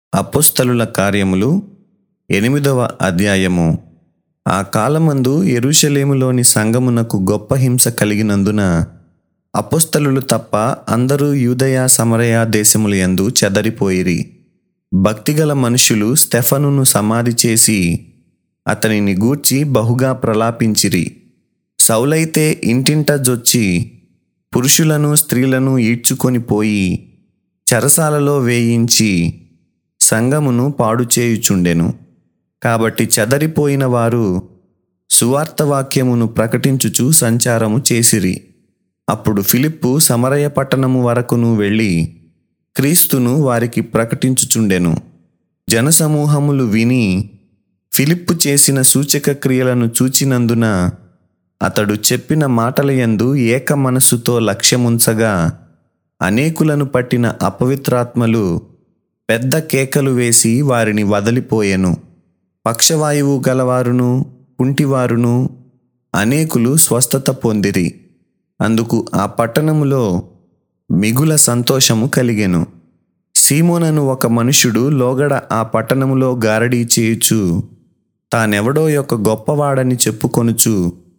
అపోస్తలుల కార్యములు ఎనిమిదవ అధ్యాయము ఆ కాలమందు యెరూషలేములోని సంగమునకు గొప్ప హింస కలిగినందున అపోస్తలులు తప్ప అందరూ యూదయ సమరయ దేశముల యందు చెదరిపోయిరి భక్తిగల మనుషులు స్టెఫనును సమాధి చేసి అతనిని గూర్చి బహుగా ప్రలాపించిరి సౌలైతే ఇంటింట జొచ్చి పురుషులను స్త్రీలను ఈడ్చుకొని పోయి చెరసాలలో వేయించి సంగమును పాడు చేయుచుండెను కాబట్టి చెదరిపోయిన వారు సువార్త వాక్యమును ప్రకటించుచు సంచారము చేసిరి అప్పుడు ఫిలిప్పు సమరయ పట్టణము వరకును వెళ్ళి క్రీస్తును వారికి ప్రకటించుచుండెను జనసమూహములు విని ఫిలిప్పు చేసిన సూచక క్రియలను చూచినందున అతడు చెప్పిన మాటల యందు ఏక మనస్సుతో లక్ష్యముంచగా అనేకులను పట్టిన అపవిత్రాత్మలు పెద్ద కేకలు వేసి వారిని వదిలిపోయెను పక్షవాయువు గలవారును కుంటివారును అనేకులు స్వస్థత పొందిరి అందుకు ఆ పట్టణములో మిగుల సంతోషము కలిగెను సీమోనను ఒక మనుష్యుడు లోగడ ఆ పట్టణములో గారడీ చేయుచు తానెవడో యొక్క గొప్పవాడని చెప్పుకొనుచు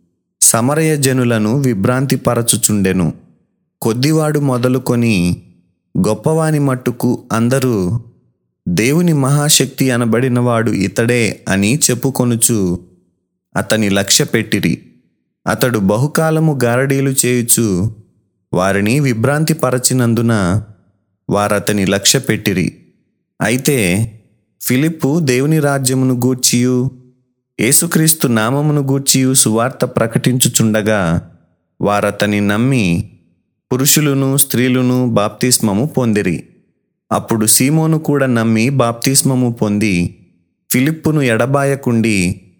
సమరయ జనులను విభ్రాంతిపరచుచుండెను కొద్దివాడు మొదలుకొని గొప్పవాని మట్టుకు అందరూ దేవుని మహాశక్తి అనబడినవాడు ఇతడే అని చెప్పుకొనుచు అతని లక్ష్య పెట్టిరి అతడు బహుకాలము గారడీలు చేయుచు వారిని విభ్రాంతి పరచినందున వారతని లక్ష్య పెట్టిరి అయితే ఫిలిప్పు దేవుని రాజ్యమును గూర్చియు యేసుక్రీస్తు నామమును గూర్చియు సువార్త ప్రకటించుచుండగా వారతని నమ్మి పురుషులను స్త్రీలను బాప్తిస్మము పొందిరి అప్పుడు సీమోను కూడా నమ్మి బాప్తిస్మము పొంది ఫిలిప్పును ఎడబాయకుండి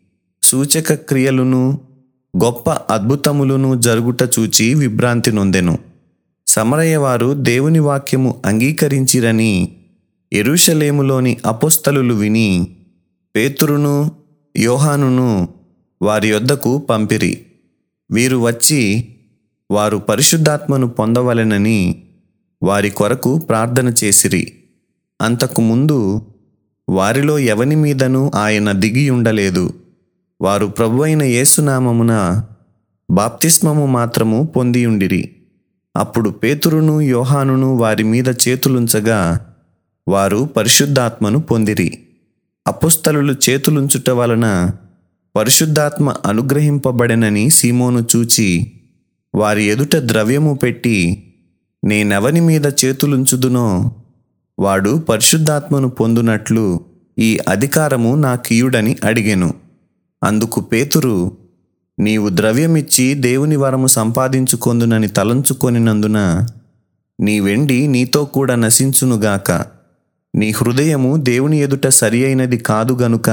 సూచక క్రియలును గొప్ప అద్భుతములను జరుగుట చూచి విభ్రాంతి నొందెను సమరయ్య వారు దేవుని వాక్యము అంగీకరించిరని ఎరుషలేములోని అపోస్తలులు విని పేతురును యోహానును వారి యొద్దకు పంపిరి వీరు వచ్చి వారు పరిశుద్ధాత్మను పొందవలెనని వారి కొరకు ప్రార్థన చేసిరి అంతకు ముందు వారిలో ఎవని మీదను ఆయన దిగి ఉండలేదు వారు ప్రభువైన యేసునామమున బాప్తిస్మము మాత్రము పొందియుండిరి అప్పుడు పేతురును యోహానును వారి మీద చేతులుంచగా వారు పరిశుద్ధాత్మను పొందిరి అపుస్తలులు చేతులుంచుట వలన పరిశుద్ధాత్మ అనుగ్రహింపబడెనని సీమోను చూచి వారి ఎదుట ద్రవ్యము పెట్టి నేనెవని మీద చేతులుంచుదునో వాడు పరిశుద్ధాత్మను పొందునట్లు ఈ అధికారము నాకియుడని అడిగెను అందుకు పేతురు నీవు ద్రవ్యమిచ్చి దేవుని వరము సంపాదించుకొందునని తలంచుకొనినందున నీ వెండి నీతో కూడా నశించునుగాక నీ హృదయము దేవుని ఎదుట సరి అయినది కాదు గనుక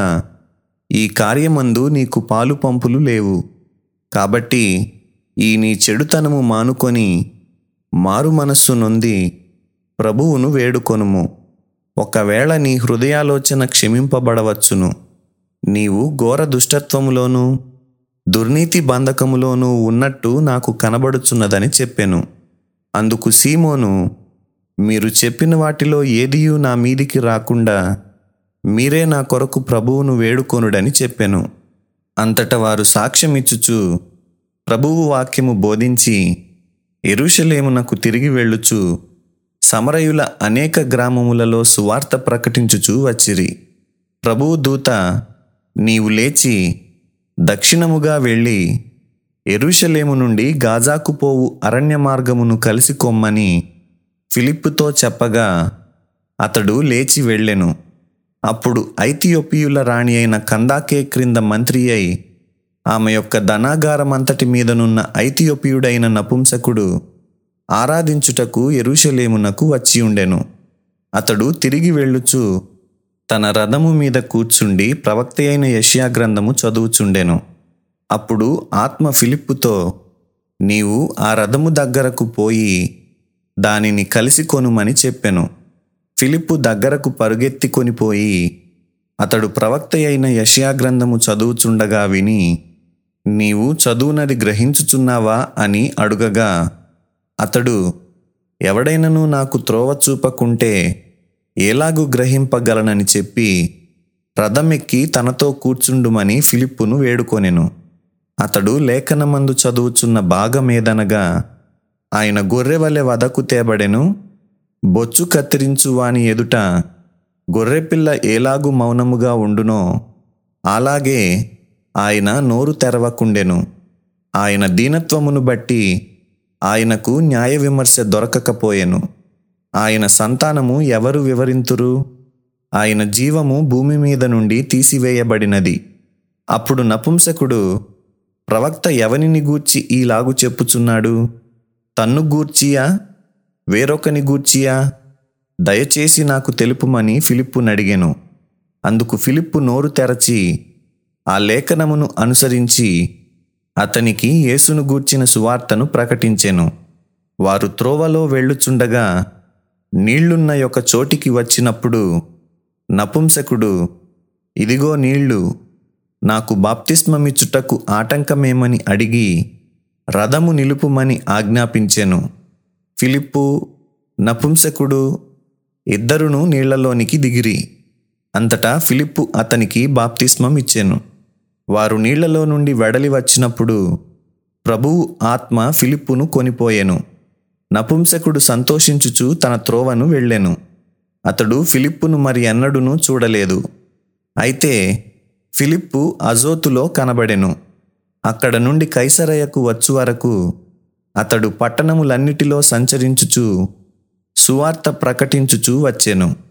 ఈ కార్యమందు నీకు పాలు పంపులు లేవు కాబట్టి ఈ నీ చెడుతనము మానుకొని మారు మనస్సు నొంది ప్రభువును వేడుకొనుము ఒకవేళ నీ హృదయాలోచన క్షమింపబడవచ్చును నీవు ఘోర దుష్టత్వములోనూ దుర్నీతి బంధకములోనూ ఉన్నట్టు నాకు కనబడుచున్నదని చెప్పెను అందుకు సీమోను మీరు చెప్పిన వాటిలో ఏదియూ నా మీదికి రాకుండా మీరే నా కొరకు ప్రభువును వేడుకొనుడని చెప్పెను అంతట వారు సాక్ష్యమిచ్చుచు ప్రభువు వాక్యము బోధించి ఎరుషలేమునకు తిరిగి వెళ్ళుచు సమరయుల అనేక గ్రామములలో సువార్త ప్రకటించుచు వచ్చిరి ప్రభువు దూత నీవు లేచి దక్షిణముగా వెళ్ళి ఎరుషలేము నుండి గాజాకు పోవు అరణ్య మార్గమును కలిసి కొమ్మని ఫిలిప్పుతో చెప్పగా అతడు లేచి వెళ్ళెను అప్పుడు ఐతియోపియుల రాణి అయిన కందాకే క్రింద మంత్రి అయి ఆమె యొక్క ధనాగారమంతటి మీదనున్న ఐతియోపియుడైన నపుంసకుడు ఆరాధించుటకు ఎరుషలేమునకు వచ్చి ఉండెను అతడు తిరిగి వెళ్ళుచు తన రథము మీద కూర్చుండి ప్రవక్త అయిన యష్యా గ్రంథము చదువుచుండెను అప్పుడు ఆత్మ ఫిలిప్పుతో నీవు ఆ రథము దగ్గరకు పోయి దానిని కలిసి కొనుమని చెప్పెను ఫిలిప్పు దగ్గరకు పరుగెత్తి కొనిపోయి అతడు ప్రవక్త అయిన యష్యా గ్రంథము చదువుచుండగా విని నీవు చదువునది గ్రహించుచున్నావా అని అడుగగా అతడు ఎవడైనను నాకు త్రోవ చూపకుంటే ఎలాగు గ్రహింపగలనని చెప్పి రథమెక్కి తనతో కూర్చుండుమని ఫిలిప్పును వేడుకొనెను అతడు లేఖనమందు చదువుచున్న భాగమేదనగా ఆయన గొర్రెవలె వదకు తేబడెను బొచ్చు కత్తిరించు వాని ఎదుట గొర్రెపిల్ల ఏలాగు మౌనముగా ఉండునో అలాగే ఆయన నోరు తెరవకుండెను ఆయన దీనత్వమును బట్టి ఆయనకు న్యాయ విమర్శ దొరకకపోయెను ఆయన సంతానము ఎవరు వివరింతురు ఆయన జీవము భూమి మీద నుండి తీసివేయబడినది అప్పుడు నపుంసకుడు ప్రవక్త ఎవనిని గూర్చి ఈలాగు చెప్పుచున్నాడు తన్ను గూర్చియా వేరొకని గూర్చియా దయచేసి నాకు తెలుపుమని ఫిలిప్పు నడిగెను అందుకు ఫిలిప్పు నోరు తెరచి ఆ లేఖనమును అనుసరించి అతనికి యేసును గూర్చిన సువార్తను ప్రకటించెను వారు త్రోవలో వెళ్ళుచుండగా నీళ్లున్న యొక్క చోటికి వచ్చినప్పుడు నపుంసకుడు ఇదిగో నీళ్లు నాకు బాప్తిస్మమిచ్చుటకు ఆటంకమేమని అడిగి రథము నిలుపుమని ఆజ్ఞాపించెను ఫిలిప్పు నపుంసకుడు ఇద్దరును నీళ్లలోనికి దిగిరి అంతటా ఫిలిప్పు అతనికి బాప్తిస్మం ఇచ్చెను వారు నీళ్లలో నుండి వెడలి వచ్చినప్పుడు ప్రభువు ఆత్మ ఫిలిప్పును కొనిపోయెను నపుంసకుడు సంతోషించుచు తన త్రోవను వెళ్ళెను అతడు ఫిలిప్పును మరి ఎన్నడూనూ చూడలేదు అయితే ఫిలిప్పు అజోతులో కనబడెను అక్కడ నుండి కైసరయకు వచ్చు వరకు అతడు పట్టణములన్నిటిలో సంచరించుచు సువార్త ప్రకటించుచు వచ్చెను